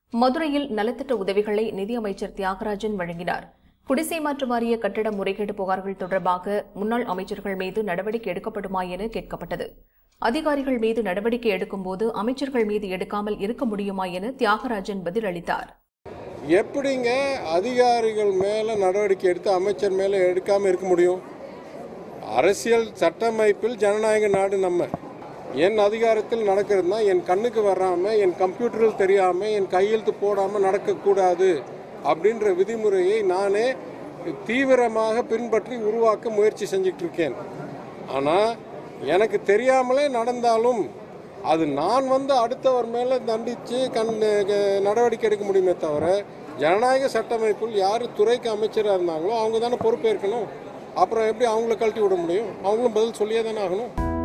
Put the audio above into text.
மதுரையில் நலத்திட்ட உதவிகளை நிதியமைச்சர் தியாகராஜன் வழங்கினார் குடிசை மாற்று வாரிய கட்டட முறைகேடு புகார்கள் தொடர்பாக முன்னாள் அமைச்சர்கள் மீது நடவடிக்கை எடுக்கப்படுமா என கேட்கப்பட்டது அதிகாரிகள் மீது நடவடிக்கை எடுக்கும்போது அமைச்சர்கள் மீது எடுக்காமல் இருக்க முடியுமா என தியாகராஜன் பதிலளித்தார் எப்படிங்க அதிகாரிகள் மேலே நடவடிக்கை எடுத்து அமைச்சர் மேலே எடுக்காமல் இருக்க முடியும் அரசியல் சட்டமைப்பில் ஜனநாயக நாடு நம்ம என் அதிகாரத்தில் நடக்கிறதுனா என் கண்ணுக்கு வராமல் என் கம்ப்யூட்டரில் தெரியாமல் என் கையெழுத்து போடாமல் நடக்கக்கூடாது அப்படின்ற விதிமுறையை நானே தீவிரமாக பின்பற்றி உருவாக்க முயற்சி செஞ்சுட்டு இருக்கேன் ஆனால் எனக்கு தெரியாமலே நடந்தாலும் அது நான் வந்து அடுத்தவர் மேலே தண்டித்து கண் க- நடவடிக்கை எடுக்க முடியுமே தவிர ஜனநாயக சட்டமைப்பில் யார் துறைக்கு அமைச்சராக இருந்தாங்களோ அவங்க தானே பொறுப்பேற்கணும் அப்புறம் எப்படி அவங்கள கழட்டி விட முடியும் அவங்களும் பதில் சொல்லியே தானே ஆகணும்